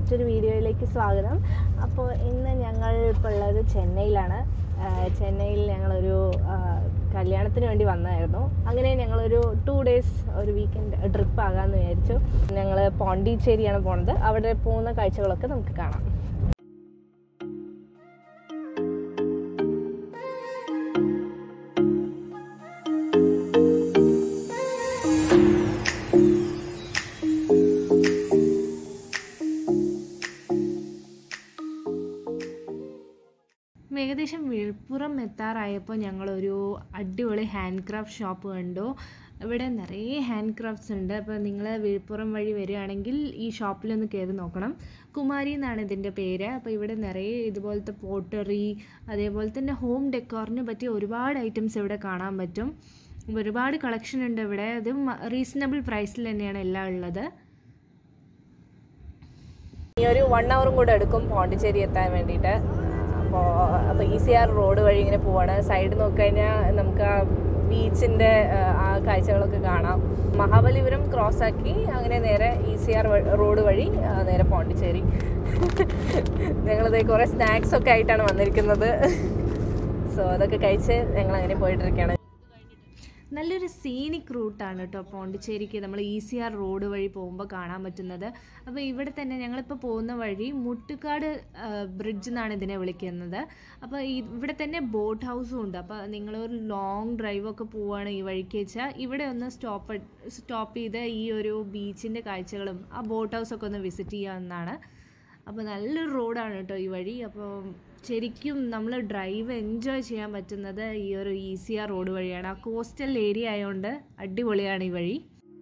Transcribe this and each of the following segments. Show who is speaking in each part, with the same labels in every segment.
Speaker 1: മറ്റൊരു വീഡിയോയിലേക്ക് സ്വാഗതം അപ്പോൾ ഇന്ന് ഞങ്ങൾ ഇപ്പോൾ ഉള്ളത് ചെന്നൈയിലാണ് ആ, ചെന്നൈയിൽ ഞങ്ങളൊരു ആ, കല്യാണത്തിന് വേണ്ടി വന്നതായിരുന്നു അങ്ങനെ ഞങ്ങളൊരു ടു ഡേയ്സ് ഒരു വീക്കെൻഡ് ട്രിപ്പ് ആകാമെന്ന് വിചാരിച്ചു ഞങ്ങൾ പോണ്ടിച്ചേരിയാണ് പോണത് അവിടെ പോകുന്ന കാഴ്ചകളൊക്കെ നമുക്ക് കാണാം ഏകദേശം വിഴുപ്പുറം എത്താറായപ്പോൾ ഞങ്ങളൊരു അടിപൊളി ഹാൻഡ് ക്രാഫ്റ്റ് ഷോപ്പ് കണ്ടു ഇവിടെ നിറയെ ഹാൻഡ് ക്രാഫ്റ്റ്സ് ഉണ്ട് അപ്പോൾ നിങ്ങൾ വിഴുപ്പുറം വഴി വരികയാണെങ്കിൽ ഈ ഷോപ്പിലൊന്ന് കയറി നോക്കണം കുമാരി എന്നാണ് ഇതിൻ്റെ പേര് അപ്പോൾ ഇവിടെ നിറയെ ഇതുപോലത്തെ പോട്ടറി അതേപോലെ തന്നെ ഹോം ഡെക്കോറിന് പറ്റിയ ഒരുപാട് ഐറ്റംസ് ഇവിടെ കാണാൻ പറ്റും ഒരുപാട് കളക്ഷൻ ഉണ്ട് ഇവിടെ അത് റീസണബിൾ പ്രൈസിൽ തന്നെയാണ് എല്ലാം ഉള്ളത് ഈ ഒരു വൺ അവറും കൂടെ എടുക്കും പോണ്ടിച്ചേരി എത്താൻ വേണ്ടിയിട്ട് അപ്പോൾ അപ്പോൾ ഇ സി ആർ റോഡ് വഴി ഇങ്ങനെ പോവാണ് സൈഡ് നോക്കിക്കഴിഞ്ഞാൽ നമുക്ക് ആ ബീച്ചിൻ്റെ ആ കാഴ്ചകളൊക്കെ കാണാം മഹാബലിപുരം ക്രോസ് ആക്കി അങ്ങനെ നേരെ ഇ സി ആർ റോഡ് വഴി ആ, നേരെ പോണ്ടിച്ചേരി ഞങ്ങളിത് കുറേ സ്നാക്സ് ഒക്കെ ആയിട്ടാണ് വന്നിരിക്കുന്നത് സോ അതൊക്കെ കഴിച്ച് ഞങ്ങൾ അങ്ങനെ പോയിട്ടിരിക്കുകയാണ് നല്ലൊരു സീനിക് റൂട്ടാണ് കേട്ടോ പോണ്ടിച്ചേരിക്ക് നമ്മൾ ഇ സി ആർ റോഡ് വഴി പോകുമ്പോൾ കാണാൻ പറ്റുന്നത് അപ്പോൾ ഇവിടെ തന്നെ ഞങ്ങളിപ്പോൾ പോകുന്ന വഴി മുട്ടുകാട് ബ്രിഡ്ജ് എന്നാണ് ഇതിനെ വിളിക്കുന്നത് അപ്പോൾ ഈ- ഇവിടെ തന്നെ ബോട്ട് ഹൗസും ഉണ്ട് അപ്പോൾ നിങ്ങളൊരു ലോങ് ഡ്രൈവൊക്കെ പോവുകയാണ് ഈ വഴിക്ക് വെച്ചാൽ ഇവിടെ ഒന്ന് സ്റ്റോപ്പ് സ്റ്റോപ്പ് ചെയ്ത് ഈ ഒരു ബീച്ചിൻ്റെ കാഴ്ചകളും ആ ബോട്ട് ഹൗസൊക്കെ ഒന്ന് വിസിറ്റ് ചെയ്യാവുന്നതാണ് അപ്പോൾ നല്ലൊരു റോഡാണ് കേട്ടോ ഈ വഴി അപ്പോൾ ശരിക്കും നമ്മൾ ഡ്രൈവ് എൻജോയ് ചെയ്യാൻ പറ്റുന്നത് ഈ ഒരു ഇ സി ആർ റോഡ് വഴിയാണ് ആ കോസ്റ്റൽ ഏരിയ ആയതുകൊണ്ട് അടിപൊളിയാണ് ഈ വഴി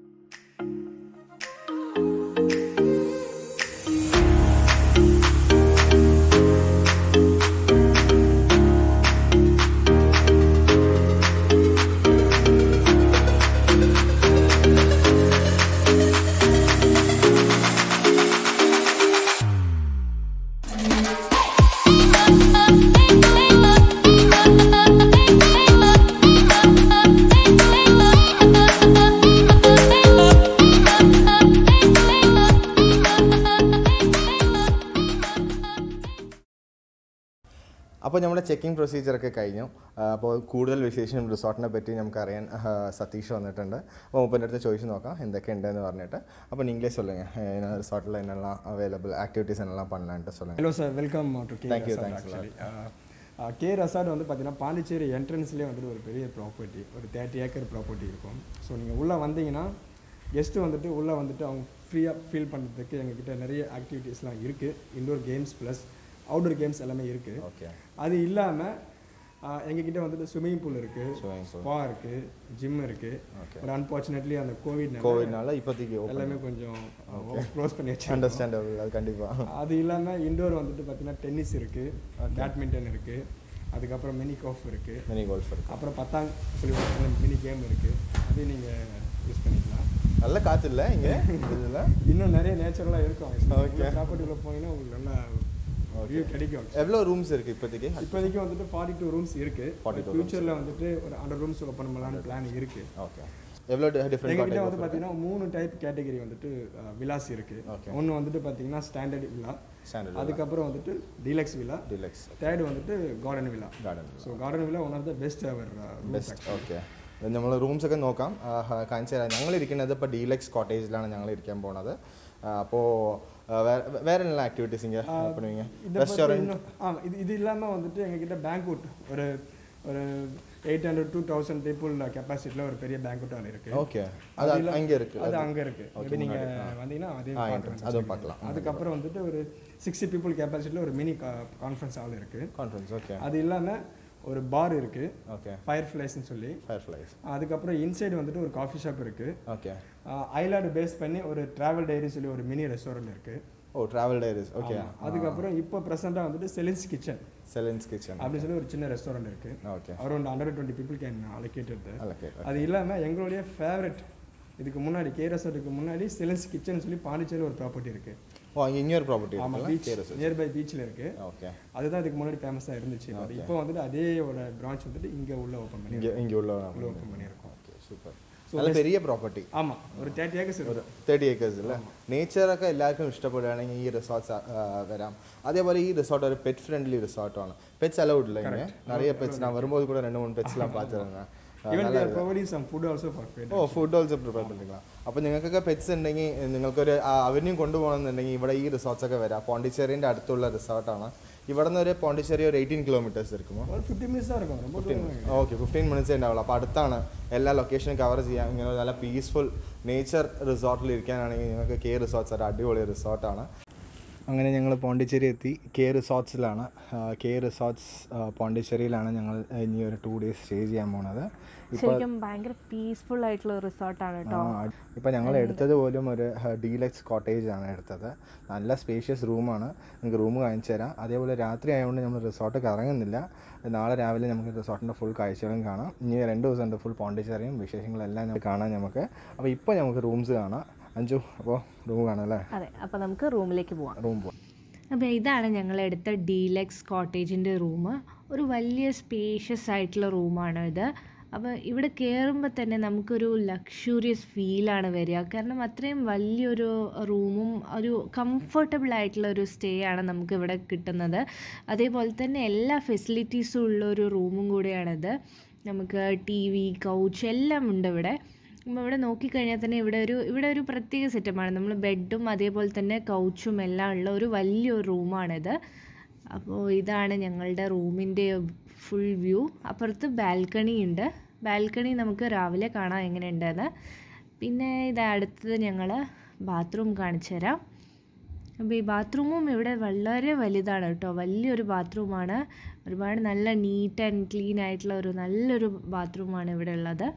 Speaker 2: അപ്പോൾ നമ്മുടെ ചെക്കിംഗ് പ്രൊസീജിയറൊക്കെ കഴിഞ്ഞു ആ, അപ്പോൾ കൂടുതൽ വിശേഷം റിസോർട്ടിനെ പറ്റി നമുക്കറിയാൻ ആ, സതീഷ് വന്നിട്ടുണ്ട് അപ്പോൾ മൂപ്പൻ്റെ അടുത്ത് ചോദിച്ചു നോക്കാം എന്തൊക്കെ ഉണ്ടെന്ന് പറഞ്ഞിട്ട് അപ്പോൾ நீங்களே சொல்லுங்கள் என்ன ரிசார்ட்டில் என்னெல்லாம் அவைலபிள் ஆக்டிவிட்டீஸ் என்னெல்லாம் பண்ணலான்ட்டு சொல்லுங்கள்
Speaker 3: hello sir welcome to K
Speaker 2: Thank you,
Speaker 3: resort
Speaker 2: thanks a lot.
Speaker 3: Actually K resort வந்து பார்த்தீங்கன்னா பாண்டிச்சேரி என்ட்ரன்ஸ்லேயே வந்துட்டு ஒரு பெரிய ப்ராப்பர்ட்டி ஒரு தேர்ட்டி ஏக்கர் ப்ராப்பர்ட்டி இருக்கும் ஸோ நீங்கள் உள்ளே வந்தீங்கன்னா கெஸ்ட்டு வந்துட்டு உள்ளே வந்துட்டு அவங்க ஃப்ரீயாக ஃபீல் பண்ணுறதுக்கு எங்ககிட்ட நிறைய ஆக்டிவிட்டீஸ்லாம் இருக்குது indoor games plus outdoor games எல்லாமே இருக்குது
Speaker 2: ஓகே
Speaker 3: அது இல்லாமல் எங்ககிட்ட வந்துட்டு ஸ்விம்மிங் பூல் இருக்குது
Speaker 2: Swimming pool.
Speaker 3: ஸ்பா இருக்குது ஜிம் இருக்குது
Speaker 2: Okay.
Speaker 3: பட் அன்ஃபார்ச்சுனேட்லி அந்த கோவிட்
Speaker 2: கோவிட்னால இப்போதைக்கு
Speaker 3: எல்லாமே கொஞ்சம் க்ளோஸ் பண்ணி வச்சு
Speaker 2: அண்டர்ஸ்டாண்டபிள் அது கண்டிப்பாக
Speaker 3: அது இல்லாமல் இண்டோர் வந்துட்டு பார்த்தீங்கன்னா டென்னிஸ் இருக்குது பேட்மிண்டன் இருக்குது அதுக்கப்புறம் மினி கோஃப் இருக்குது
Speaker 2: மினி கோல்ஃப் இருக்கு
Speaker 3: அப்புறம் பத்தாங் சொல்லி ஒரு மினி கேம் இருக்குது அதையும் நீங்கள் யூஸ் பண்ணிக்கலாம்
Speaker 2: நல்ல காற்று இல்லை இங்கே இதில்
Speaker 3: இன்னும் நிறைய நேச்சுரலாக இருக்கும்
Speaker 2: Okay.
Speaker 3: ப்ராப்பர்ட்டிக்குள்ளே போனீங்கன்னா உங்களுக்கு நல்லா வியூ கிடைக்கும்
Speaker 2: எவ்வளோ ரூம்ஸ் இருக்குது இப்போதைக்கு
Speaker 3: இப்போதைக்கு வந்துட்டு ஃபார்ட்டி டூ ரூம்ஸ்
Speaker 2: 42
Speaker 3: இருக்குது ஃபியூச்சரில் வந்துட்டு ஒரு ஹண்ட்ரட் ரூம்ஸ் ஓப்பன் பண்ணலாம்னு பிளான் இருக்குது
Speaker 2: ஓகே எவ்வளோ டிஃப்ரெண்ட்
Speaker 3: எங்ககிட்ட வந்து பார்த்தீங்கன்னா மூணு டைப் கேட்டகரி வந்துட்டு விலாஸ் இருக்குது
Speaker 2: Okay.
Speaker 3: ஒன்று வந்துட்டு பார்த்தீங்கன்னா ஸ்டாண்டர்ட் வில்லா
Speaker 2: ஸ்டாண்டர்ட்
Speaker 3: அதுக்கப்புறம் வந்துட்டு டீலக்ஸ் வில்லா
Speaker 2: டிலக்ஸ்
Speaker 3: தேர்ட் வந்துட்டு garden villa
Speaker 2: garden
Speaker 3: so garden villa one of the best അവർ
Speaker 2: ബെസ്റ്റ് ഓക്കെ നമ്മൾ റൂംസൊക്കെ നോക്കാം കാണിച്ചു തരാം ഞങ്ങൾ ഇരിക്കുന്നത് ഇപ്പോൾ ഡീലക്സ് കോട്ടേജിലാണ് ഞങ്ങൾ ഇരിക്കാൻ പോണത് അപ്പോൾ വേറെ നല്ല ആക്ടിവിറ്റീസ് ഇങ്ങനെ பண்ணுவீங்க
Speaker 3: இதை பத்தி
Speaker 2: ரெஸ்டாரண்ட்
Speaker 3: இன்னும் ஆ இது இது இல்லாமல் வந்துட்டு எங்ககிட்ட பேங்க்வுட் ஒரு ஒரு eight hundred two thousand people கெப்பாசிட்டியில் ஒரு பெரிய பேங்க்வுட் ஹால் இருக்கு
Speaker 2: ஓகே அது
Speaker 3: இல்ல-
Speaker 2: அங்கே இருக்கு
Speaker 3: அது அங்கே இருக்கு
Speaker 2: Okay,
Speaker 3: நீங்க
Speaker 2: முன்னாடி.
Speaker 3: வந்தீங்கன்னா அதே
Speaker 2: ஆ,
Speaker 3: பார்க்கலாம்.
Speaker 2: entrance. அதுவும் பார்க்கலாம்.
Speaker 3: அதுக்கப்புறம் வந்துட்டு ஒரு சிக்ஸ்டி பீப்புள் கெப்பாசிட்டியில் ஒரு மினி கான்ஃபரன்ஸ் ஹால் இருக்கு
Speaker 2: கான்ஃபரன்ஸ் ஓகே
Speaker 3: அது இல்லாமல் ஒரு பார் இருக்கு
Speaker 2: ஓகே
Speaker 3: ஃபயர் ஃப்ளைஸ்னு சொல்லி
Speaker 2: ஃபயர் ஃப்ளைஸ்
Speaker 3: அதுக்கப்புறம் இன்சைடு வந்துட்டு ஒரு காஃபி ஷாப் இருக்கு
Speaker 2: ஓகே
Speaker 3: ஐலாடு பேஸ் பண்ணி ஒரு டிராவல் டைரி சொல்லி ஒரு மினி ரெஸ்டாரண்ட் இருக்கு
Speaker 2: ஓ ட்ராவல் டைரிஸ் ஓகே
Speaker 3: ஆமா. அதுக்கப்புறம் இப்போ ப்ரெசெண்டாக வந்துட்டு செலின்ஸ் கிச்சன்
Speaker 2: செலன்ஸ் கிச்சன்
Speaker 3: அப்படின்னு சொல்லி ஒரு சின்ன ரெஸ்டாரண்ட் இருக்கு
Speaker 2: okay
Speaker 3: around hundred twenty people can allocated
Speaker 2: okay
Speaker 3: அது இல்லாமல் எங்களுடைய ஃபேவரட் இதுக்கு முன்னாடி கே ரெசார்ட்டுக்கு முன்னாடி செலன்ஸ் கிச்சன் சொல்லி பாண்டிச்சேரியில் ஒரு ப்ராப்பர்ட்டி இருக்கு
Speaker 2: ஓ அங்கே இன்னொரு ப்ராப்பர்ட்டி
Speaker 3: ஆமாம்
Speaker 2: இருக்குல்ல
Speaker 3: பீச்
Speaker 2: கேரஸ்
Speaker 3: நியர்பை பீச்சில் இருக்கு
Speaker 2: ஓகே
Speaker 3: அதுதான் இதுக்கு முன்னாடி ஃபேமஸாக இருந்துச்சு பட் இப்போ வந்துட்டு அதேயோட பிரான்ச் வந்துட்டு இங்கே உள்ள ஓப்பன் பண்ணி
Speaker 2: இங்கே இங்கே உள்ள
Speaker 3: உள்ள ஓப்பன் பண்ணியிருக்கோம்
Speaker 2: ஓகே சூப்பர்
Speaker 3: ஸோ
Speaker 2: അത് പെരിയ പ്രോപ്പർട്ടി
Speaker 3: ஆமாம் ஒரு தேர்ட்டி ஏக்கர்ஸ் இருக்கும்
Speaker 2: തേർട്ടി ഏക്കേഴ്സ് അല്ലേ നേച്ചറൊക്കെ എല്ലാവർക്കും ഇഷ്ടപ്പെടുകയാണെങ്കിൽ ഈ റിസോർട്ട്സ് വരാം അതേപോലെ ഈ റിസോർട്ട് ഒരു പെറ്റ് ഫ്രണ്ട്ലി റിസോർട്ടാണ് പെറ്റ്സ് അലൗഡ് இல்லை இங்கே நிறைய பெட்ஸ் நான் வரும்போது கூட ரெண்டு மூணு பெட்ஸ்லாம் பார்த்துருந்தேன்
Speaker 3: even they're providing some food also for pet
Speaker 2: oh food also prepare பண்ணிக்கலாம் അപ്പോൾ നിങ്ങൾക്കൊക്കെ പെറ്റ്സ് ഉണ്ടെങ്കിൽ നിങ്ങൾക്കൊരു ആ, അവരെയും കൊണ്ടുപോകണമെന്നുണ്ടെങ്കിൽ ഇവിടെ ഈ റിസോർട്ട്സ് ഒക്കെ വരാം പോണ്ടിച്ചേരിൻ്റെ അടുത്തുള്ള റിസോർട്ടാണ് ഇവിടെ നിന്ന് ഒരു പോണ്ടിച്ചേരി ഒരു എയ്റ്റീൻ കിലോമീറ്റേഴ്സ് இருக்குമോ
Speaker 3: ஒரு ஃபிஃப்டி மினிட்ஸ் தான் இருக்கும் ரொம்ப தூரம் இல்லை.
Speaker 2: ഓക്കെ ഫിഫ്റ്റീൻ മിനിറ്റ്സേ ഉണ്ടാവുള്ളൂ അപ്പോൾ അടുത്താണ് എല്ലാ ലൊക്കേഷനും കവർ ചെയ്യാം ഇങ്ങനെ ഒരു നല്ല പീസ്ഫുൾ നേച്ചർ റിസോർട്ടിൽ ഇരിക്കാനാണെങ്കിൽ നിങ്ങൾക്ക് കെ റിസോർട്ട്സ് ഒരു അടിപൊളി റിസോർട്ടാണ് അങ്ങനെ ഞങ്ങൾ പോണ്ടിച്ചേരി എത്തി കെ റിസോർട്ട്സിലാണ് കെ റിസോർട്ട്സ് പോണ്ടിച്ചേരിയിലാണ് ഞങ്ങൾ ഇനി ഒരു ടു ഡേയ്സ് സ്റ്റേ ചെയ്യാൻ പോണത്
Speaker 1: ശരിക്കും ഭയങ്കര പീസ്ഫുൾ ആയിട്ടുള്ള റിസോർട്ടാണ് കേട്ടോ
Speaker 2: ഇപ്പം ഞങ്ങൾ എടുത്തത് പോലും ഒരു ഡീലക്സ് കോട്ടേജ് ആണ് എടുത്തത് നല്ല സ്പേഷ്യസ് റൂമാണ് നിങ്ങൾക്ക് റൂം കാണിച്ചു തരാം അതേപോലെ രാത്രി ആയതുകൊണ്ട് നമ്മൾ റിസോർട്ട് കറങ്ങുന്നില്ല നാളെ രാവിലെ നമുക്ക് റിസോർട്ടിൻ്റെ ഫുൾ കാഴ്ചകളും കാണാം ഇനി രണ്ട് ദിവസം ഉണ്ട് ഫുൾ പോണ്ടിച്ചേറിയും വിശേഷങ്ങളെല്ലാം നമുക്ക് കാണാം നമുക്ക് അപ്പോൾ ഇപ്പോൾ നമുക്ക് റൂംസ് കാണാം അഞ്ചു അപ്പോൾ റൂം കാണാം അല്ലേ
Speaker 1: അതെ അപ്പോൾ നമുക്ക് റൂമിലേക്ക് പോവാം
Speaker 2: റൂം പോവാം
Speaker 1: അപ്പോൾ ഇതാണ് ഞങ്ങൾ എടുത്ത ഡീലക്സ് കോട്ടേജിൻ്റെ റൂം ഒരു വലിയ സ്പേഷ്യസ് ആയിട്ടുള്ള റൂമാണ് ഇത് അപ്പോൾ ഇവിടെ കയറുമ്പോൾ തന്നെ നമുക്കൊരു ലക്ഷൂറിയസ് ഫീലാണ് വരിക കാരണം അത്രയും വലിയൊരു റൂമും ഒരു കംഫർട്ടബിൾ ആയിട്ടുള്ള ഒരു സ്റ്റേ ആണ് നമുക്ക് ഇവിടെ കിട്ടുന്നത് അതേപോലെ തന്നെ എല്ലാ ഫെസിലിറ്റീസും ഉള്ള ഒരു റൂമും കൂടിയാണിത് നമുക്ക് ടി വി കൗച്ച് എല്ലാം ഉണ്ട് ഇവിടെ അപ്പോൾ ഇവിടെ നോക്കിക്കഴിഞ്ഞാൽ തന്നെ ഇവിടെ ഒരു ഇവിടെ ഒരു പ്രത്യേക സെറ്റപ്പാണ് നമ്മൾ ബെഡും അതേപോലെ തന്നെ കൗച്ചും എല്ലാം ഉള്ള ഒരു വലിയൊരു റൂമാണിത് അപ്പോൾ ഇതാണ് ഞങ്ങളുടെ റൂമിൻ്റെ ഫുൾ വ്യൂ അപ്പുറത്ത് ബാൽക്കണി ഉണ്ട് ബാൽക്കണി നമുക്ക് രാവിലെ കാണാം എങ്ങനെയുണ്ടെന്ന് പിന്നെ ഇത് അടുത്തത് ഞങ്ങൾ ബാത്റൂം കാണിച്ചു തരാം അപ്പോൾ ഈ ബാത്റൂമും ഇവിടെ വളരെ വലുതാണ് കേട്ടോ വലിയൊരു ബാത്റൂമാണ് ഒരുപാട് നല്ല നീറ്റ് ആൻഡ് ക്ലീൻ ആയിട്ടുള്ള ഒരു നല്ലൊരു ബാത്റൂമാണ് ഇവിടെ ഉള്ളത്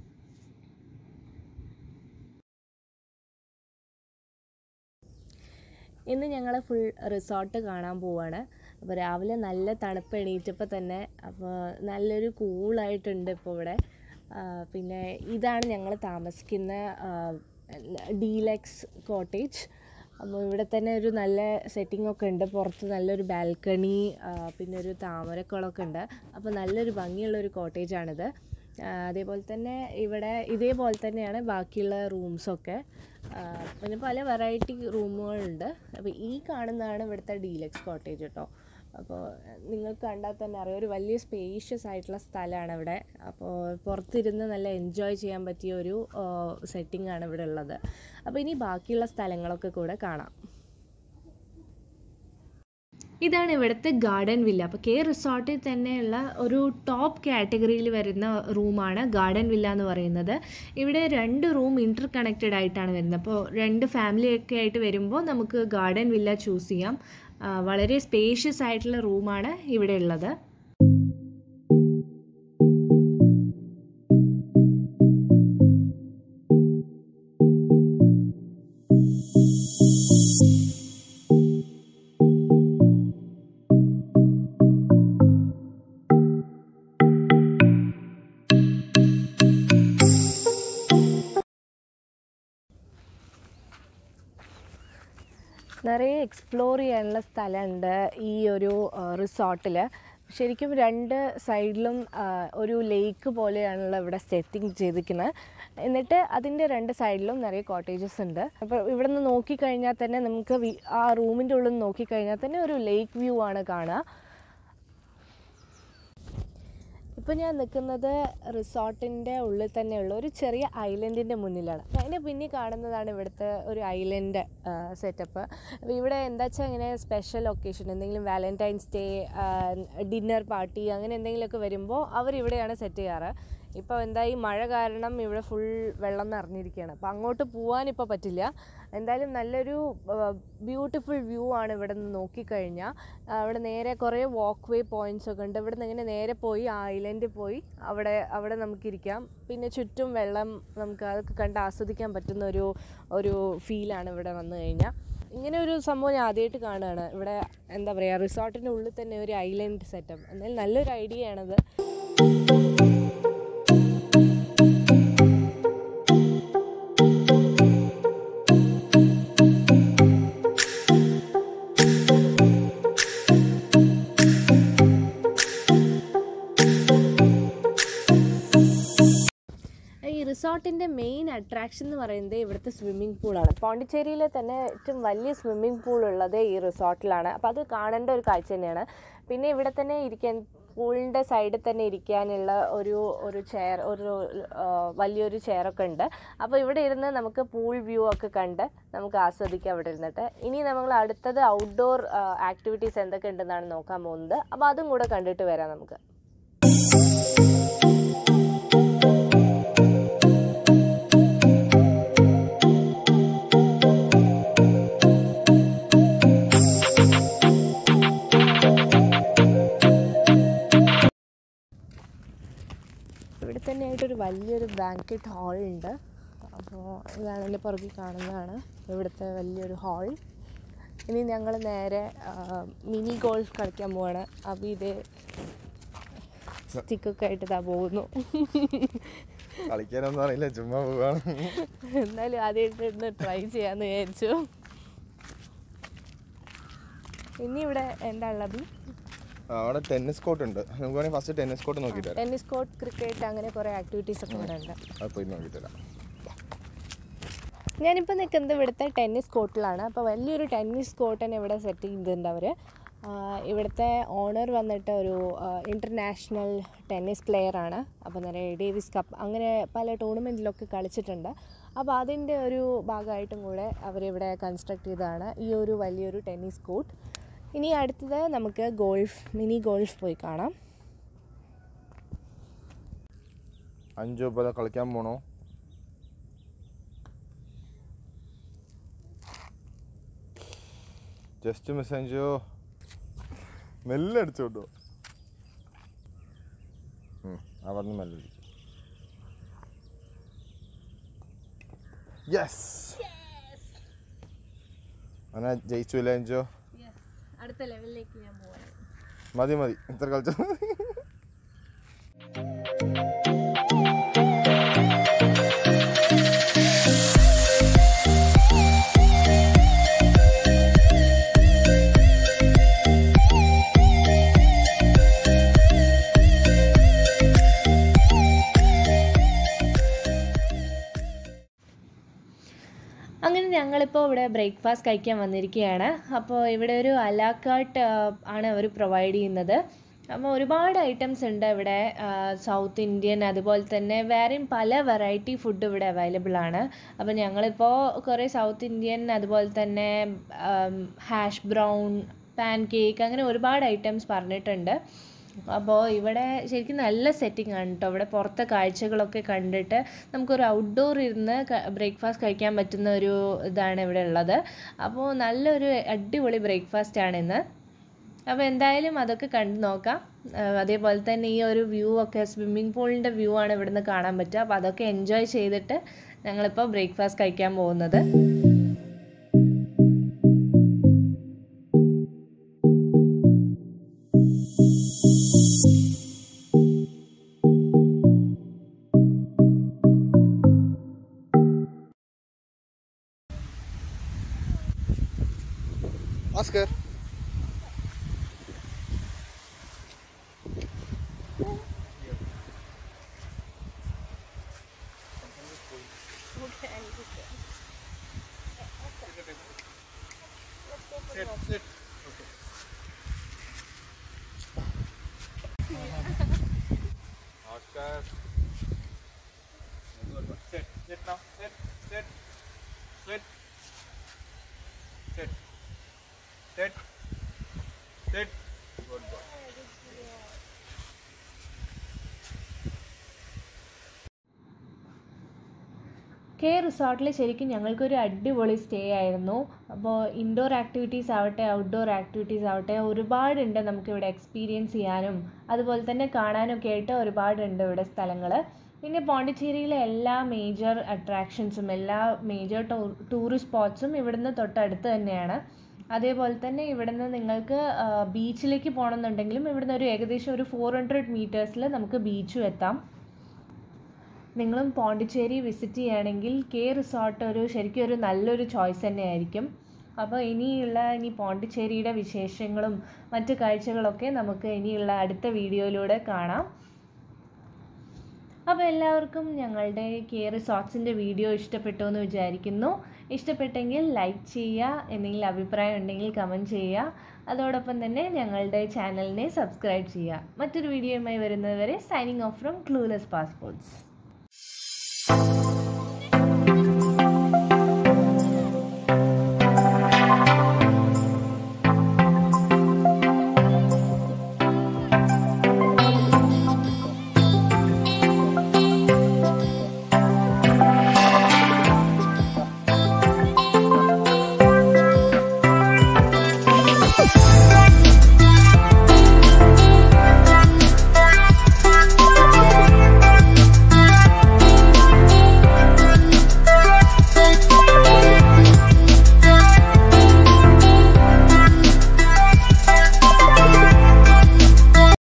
Speaker 1: ഇന്ന് ഞങ്ങൾ ഫുൾ റിസോർട്ട് കാണാൻ പോവാണ് അപ്പോൾ രാവിലെ നല്ല തണുപ്പ് എണീറ്റപ്പോൾ തന്നെ അപ്പോൾ നല്ലൊരു കൂളായിട്ടുണ്ട് ഇപ്പോൾ ഇവിടെ ആ, പിന്നെ ഇതാണ് ഞങ്ങൾ താമസിക്കുന്ന ഡീലക്സ് കോട്ടേജ് അപ്പോൾ ഇവിടെ തന്നെ ഒരു നല്ല സെറ്റിംഗ് ഒക്കെ ഉണ്ട് പുറത്ത് നല്ലൊരു ബാൽക്കണി പിന്നെ ഒരു താമരക്കുളമൊക്കെ ഉണ്ട് അപ്പോൾ നല്ലൊരു ഭംഗിയുള്ള ഒരു കോട്ടേജാണിത് ആ, അതേപോലെ തന്നെ ഇവിടെ ഇതേപോലെ തന്നെയാണ് ബാക്കിയുള്ള റൂംസൊക്കെ ആ, പിന്നെ പല വെറൈറ്റി റൂമുകളുണ്ട് അപ്പോൾ ഈ കാണുന്നതാണ് ഇവിടുത്തെ ഡീലക്സ് കോട്ടേജ് കേട്ടോ അപ്പോൾ നിങ്ങൾക്ക് കണ്ടാൽ തന്നെ അറിയാം ഒരു വലിയ സ്പേഷ്യസ് ആയിട്ടുള്ള സ്ഥലമാണ് ഇവിടെ അപ്പോൾ പുറത്തിരുന്ന് നല്ല എൻജോയ് ചെയ്യാൻ പറ്റിയ ഒരു സെറ്റിംഗ് ആണ് ഇവിടെ ഉള്ളത് അപ്പോൾ ഇനി ബാക്കിയുള്ള സ്ഥലങ്ങളൊക്കെ കൂടെ കാണാം ഇതാണ് ഇവിടുത്തെ ഗാർഡൻ വില്ല അപ്പോൾ കെ റിസോർട്ടിൽ തന്നെയുള്ള ഒരു ടോപ്പ് കാറ്റഗറിയിൽ വരുന്ന റൂമാണ് ഗാർഡൻ വില്ല എന്ന് പറയുന്നത് ഇവിടെ രണ്ട് റൂം ഇൻ്റർ കണക്റ്റഡ് ആയിട്ടാണ് വരുന്നത് അപ്പോൾ രണ്ട് ഫാമിലിയൊക്കെ ആയിട്ട് വരുമ്പോൾ നമുക്ക് ഗാർഡൻ വില്ല ചൂസ് ചെയ്യാം ആ, വളരെ സ്പേഷ്യസ് ആയിട്ടുള്ള റൂമാണ് ഇവിടെ ഉള്ളത് നിറയെ എക്സ്പ്ലോർ ചെയ്യാനുള്ള സ്ഥലമുണ്ട് ഈ ഒരു റിസോർട്ടിൽ ശരിക്കും രണ്ട് സൈഡിലും ആ, ഒരു ലേക്ക് പോലെയാണല്ലോ ഇവിടെ സെറ്റിംഗ് ചെയ്തിരിക്കുന്നത് എന്നിട്ട് അതിൻ്റെ രണ്ട് സൈഡിലും നിറയെ കോട്ടേജസ് ഉണ്ട് അപ്പോൾ ഇവിടെ നിന്ന് നോക്കിക്കഴിഞ്ഞാൽ തന്നെ നമുക്ക് വി- ആ റൂമിൻ്റെ ഉള്ളിൽ നിന്ന് നോക്കിക്കഴിഞ്ഞാൽ തന്നെ ഒരു ലേക്ക് വ്യൂ ആണ് കാണുക ഇപ്പോൾ ഞാൻ നിൽക്കുന്നത് റിസോർട്ടിൻ്റെ ഉള്ളിൽ തന്നെയുള്ള ഒരു ചെറിയ ഐലൻഡിൻ്റെ മുന്നിലാണ് അപ്പോൾ അതിൻ്റെ പിന്നിൽ കാണുന്നതാണ് ഇവിടുത്തെ ഒരു ഐലൻഡ് സെറ്റപ്പ് അപ്പോൾ ഇവിടെ എന്താ വെച്ചാൽ ഇങ്ങനെ സ്പെഷ്യൽ ഒക്കേഷൻ എന്തെങ്കിലും വാലൻറ്റൈൻസ് ഡേ ഡിന്നർ പാർട്ടി അങ്ങനെ എന്തെങ്കിലുമൊക്കെ വരുമ്പോൾ അവരിവിടെയാണ് സെറ്റ് ചെയ്യാറ് ഇപ്പോൾ എന്താ ഈ മഴ കാരണം ഇവിടെ ഫുൾ വെള്ളം നിറഞ്ഞിരിക്കുകയാണ് അപ്പോൾ അങ്ങോട്ട് പോകാൻ ഇപ്പോൾ പറ്റില്ല എന്തായാലും നല്ലൊരു ബ്യൂട്ടിഫുൾ വ്യൂ ആണ് ഇവിടെ നിന്ന് നോക്കിക്കഴിഞ്ഞാൽ അവിടെ നേരെ കുറേ വാക്ക് വേ പോയിന്റ്സ് ഒക്കെ ഉണ്ട് ഇവിടെ നിന്ന് ഇങ്ങനെ നേരെ പോയി ആ ഐലൻഡിൽ പോയി അവിടെ അവിടെ നമുക്കിരിക്കാം പിന്നെ ചുറ്റും വെള്ളം നമുക്ക് അതൊക്കെ കണ്ട് ആസ്വദിക്കാൻ പറ്റുന്ന ഒരു ഒരു ഫീലാണ് ഇവിടെ വന്നു കഴിഞ്ഞാൽ ഇങ്ങനെ ഒരു സംഭവം ഞാൻ ആദ്യമായിട്ട് കാണുകയാണ് ഇവിടെ എന്താ പറയുക റിസോർട്ടിൻ്റെ ഉള്ളിൽ തന്നെ ഒരു ഐലൻഡ് സെറ്റപ്പ് എന്തായാലും നല്ലൊരു ഐഡിയ ആണത് ഈ റിസോർട്ടിൻ്റെ മെയിൻ അട്രാക്ഷൻ എന്ന് പറയുന്നത് ഇവിടുത്തെ സ്വിമ്മിംഗ് പൂളാണ് പോണ്ടിച്ചേരിയിലെ തന്നെ ഏറ്റവും വലിയ സ്വിമ്മിംഗ് പൂൾ ഉള്ളത് ഈ റിസോർട്ടിലാണ് അപ്പോൾ അത് കാണേണ്ട ഒരു കാഴ്ച തന്നെയാണ് പിന്നെ ഇവിടെ തന്നെ ഇരിക്കാൻ പൂളിൻ്റെ സൈഡിൽ തന്നെ ഇരിക്കാനുള്ള ഒരു ഒരു ചെയർ ഒരു ആ, വലിയൊരു ചെയറൊക്കെ ഉണ്ട് അപ്പോൾ ഇവിടെ ഇരുന്ന് നമുക്ക് പൂൾ വ്യൂ ഒക്കെ കണ്ട് നമുക്ക് ആസ്വദിക്കാം ഇവിടെ ഇരുന്നിട്ട് ഇനി നമ്മൾ അടുത്തത് ഔട്ട്ഡോർ ആക്ടിവിറ്റീസ് എന്തൊക്കെ ഉണ്ടെന്നാണ് നോക്കാൻ പോകുന്നത് അപ്പോൾ അതും കൂടെ കണ്ടിട്ട് വരാം നമുക്ക് ഇവിടെ തന്നെ ആയിട്ടൊരു വലിയൊരു ബാങ്കറ്റ് ഹാൾ ഉണ്ട് അപ്പോൾ ഇതാണ് എൻ്റെ പുറകിൽ കാണുന്നതാണ് ഇവിടുത്തെ വലിയൊരു ഹാൾ ഇനി ഞങ്ങൾ നേരെ ആ, മിനി ഗോൾഫ് കളിക്കാൻ പോവാണ് അപ്പോൾ ഇത് സ്റ്റിക്കൊക്കെ ആയിട്ട് ഇതാ പോകുന്നു
Speaker 2: കളിക്കാനൊന്നും അറിയില്ല ചുമ്മാ പോവാണ്
Speaker 1: എന്നാലും ആദ്യമായിട്ട് ഒന്ന് ട്രൈ ചെയ്യാമെന്ന് വിചാരിച്ചു ഇനി ഇവിടെ എന്താ ഉള്ളത്
Speaker 2: ആ, അവിടെ ടെന്നീസ് കോർട്ട് ഉണ്ട് നമുക്ക് വേണമെങ്കിൽ ഫസ്റ്റ് ടെന്നീസ് കോർട്ട് നോക്കിയിട്ട് വരാം
Speaker 1: ടെന്നീസ് കോർട്ട് ക്രിക്കറ്റ് അങ്ങനെ കുറേ ആക്ടിവിറ്റീസ് ഒക്കെ ഇവിടെ ഉണ്ട്
Speaker 2: അത് പോയി നോക്കിയിട്ട് വരാം
Speaker 1: ഞാനിപ്പോൾ നിൽക്കുന്നത് ഇവിടുത്തെ ടെന്നീസ് കോർട്ടിലാണ് അപ്പോൾ വലിയൊരു ടെന്നീസ് കോർട്ട് തന്നെ ഇവിടെ സെറ്റ് ചെയ്തിട്ടുണ്ട് അവർ ഇവിടുത്തെ ഓണർ വന്നിട്ട് ഒരു ഇൻ്റർനാഷണൽ ടെന്നീസ് പ്ലെയറാണ് അപ്പോൾ നിറയെ ഡേവിസ് കപ്പ് അങ്ങനെ പല ടൂർണമെൻറ്റിലൊക്കെ കളിച്ചിട്ടുണ്ട് അപ്പോൾ അതിൻ്റെ ഒരു ഭാഗമായിട്ടും കൂടെ അവരിവിടെ കൺസ്ട്രക്ട് ചെയ്തതാണ് ഈ ഒരു വലിയൊരു ടെന്നീസ് കോർട്ട് ഇനി അടുത്തത് നമുക്ക് ഗോൾഫ് മിനി ഗോൾഫ് പോയി കാണാം
Speaker 2: അഞ്ചു മുപ്പത് കളിക്കാൻ പോണോ ജസ്റ്റ് മിസ് അഞ്ചു മെല്ലെ അടിച്ചോട്ടോ അവിടെ നിന്ന് മെല്ലെ അടിച്ചു യെസ് അങ്ങനെ ജയിച്ചു ഇല്ല അഞ്ചോ
Speaker 1: അടുത്ത ലെവലിലേക്ക് ഞാൻ പോകാം
Speaker 2: മതി മതി ഇത്ര കളിച്ചു
Speaker 1: അങ്ങനെ ഞങ്ങളിപ്പോൾ ഇവിടെ ബ്രേക്ക്ഫാസ്റ്റ് കഴിക്കാൻ വന്നിരിക്കുകയാണ് അപ്പോൾ ഇവിടെ ഒരു അലാക്കാട്ട് ആണ് അവർ പ്രൊവൈഡ് ചെയ്യുന്നത് അപ്പോൾ ഒരുപാട് ഐറ്റംസ് ഉണ്ട് ഇവിടെ സൗത്ത് ഇന്ത്യൻ അതുപോലെ തന്നെ വേറെയും പല വെറൈറ്റി ഫുഡ് ഇവിടെ അവൈലബിൾ ആണ് അപ്പോൾ ഞങ്ങളിപ്പോൾ കുറേ സൗത്ത് ഇന്ത്യൻ അതുപോലെ തന്നെ ഹാഷ് ബ്രൗൺ പാൻ കേക്ക് അങ്ങനെ ഒരുപാട് ഐറ്റംസ് പറഞ്ഞിട്ടുണ്ട് അപ്പോൾ ഇവിടെ ശരിക്കും നല്ല സെറ്റിംഗ് ആണ് കേട്ടോ ഇവിടെ പുറത്തെ കാഴ്ചകളൊക്കെ കണ്ടിട്ട് നമുക്കൊരു ഔട്ട്ഡോർ ഇരുന്ന് ബ്രേക്ക്ഫാസ്റ്റ് കഴിക്കാൻ പറ്റുന്ന ഒരു ഇതാണ് ഇവിടെ ഉള്ളത് അപ്പോൾ നല്ലൊരു അടിപൊളി ബ്രേക്ക്ഫാസ്റ്റ് ആണ് ഇന്ന് അപ്പോൾ എന്തായാലും അതൊക്കെ കണ്ടു നോക്കാം ആ, അതേപോലെ തന്നെ ഈ ഒരു വ്യൂ ഒക്കെ സ്വിമ്മിംഗ് പൂളിൻ്റെ വ്യൂ ആണ് ഇവിടുന്ന് കാണാൻ പറ്റുക അപ്പോൾ അതൊക്കെ എൻജോയ് ചെയ്തിട്ട് ഞങ്ങളിപ്പോൾ ബ്രേക്ക്ഫാസ്റ്റ് കഴിക്കാൻ പോകുന്നത്
Speaker 2: Oscar. Oscar. Sit. Sit now. Sit. Sit. Sit. Sit. Sit. Sit. Good boy.
Speaker 1: K റിസോർട്ടിൽ ശരിക്കും ഞങ്ങൾക്കൊരു അടിപൊളി സ്റ്റേ ആയിരുന്നു അപ്പോൾ ഇൻഡോർ ആക്ടിവിറ്റീസ് ആവട്ടെ ഔട്ട്ഡോർ ആക്ടിവിറ്റീസ് ആവട്ടെ ഒരുപാടുണ്ട് നമുക്കിവിടെ എക്സ്പീരിയൻസ് ചെയ്യാനും അതുപോലെ തന്നെ കാണാനൊക്കെ ആയിട്ട് ഒരുപാടുണ്ട് ഇവിടെ സ്ഥലങ്ങൾ പിന്നെ പോണ്ടിച്ചേരിയിലെ എല്ലാ മേജർ അട്രാക്ഷൻസും എല്ലാ മേജർ ടൂറിസ്റ്റ് സ്പോട്ട്സും ഇവിടുന്ന് തൊട്ടടുത്ത് തന്നെയാണ് അതേപോലെ തന്നെ ഇവിടുന്ന് നിങ്ങൾക്ക് ബീച്ചിലേക്ക് പോകണമെന്നുണ്ടെങ്കിലും ഇവിടുന്ന് ഒരു ഏകദേശം ഒരു ഫോർ ഹൺഡ്രഡ് മീറ്റേഴ്സിൽ നമുക്ക് ബീച്ചും എത്താം നിങ്ങളും പോണ്ടിച്ചേരി വിസിറ്റ് ചെയ്യുകയാണെങ്കിൽ കെ റിസോർട്ട് ഒരു ശരിക്കും ഒരു നല്ലൊരു ചോയ്സ് തന്നെയായിരിക്കും അപ്പോൾ ഇനിയുള്ള ഇനി പോണ്ടിച്ചേരിയുടെ വിശേഷങ്ങളും മറ്റു കാഴ്ചകളൊക്കെ നമുക്ക് ഇനിയുള്ള അടുത്ത വീഡിയോയിലൂടെ കാണാം അപ്പോൾ എല്ലാവർക്കും ഞങ്ങളുടെ കെ റിസോർട്ട്സിൻ്റെ വീഡിയോ ഇഷ്ടപ്പെട്ടു എന്ന് വിചാരിക്കുന്നു ഇഷ്ടപ്പെട്ടെങ്കിൽ ലൈക്ക് ചെയ്യുക എന്തെങ്കിലും അഭിപ്രായം ഉണ്ടെങ്കിൽ കമൻറ്റ് ചെയ്യുക അതോടൊപ്പം തന്നെ ഞങ്ങളുടെ ചാനലിനെ സബ്സ്ക്രൈബ് ചെയ്യുക മറ്റൊരു വീഡിയോയുമായി വരുന്നതുവരെ signing off from clueless passports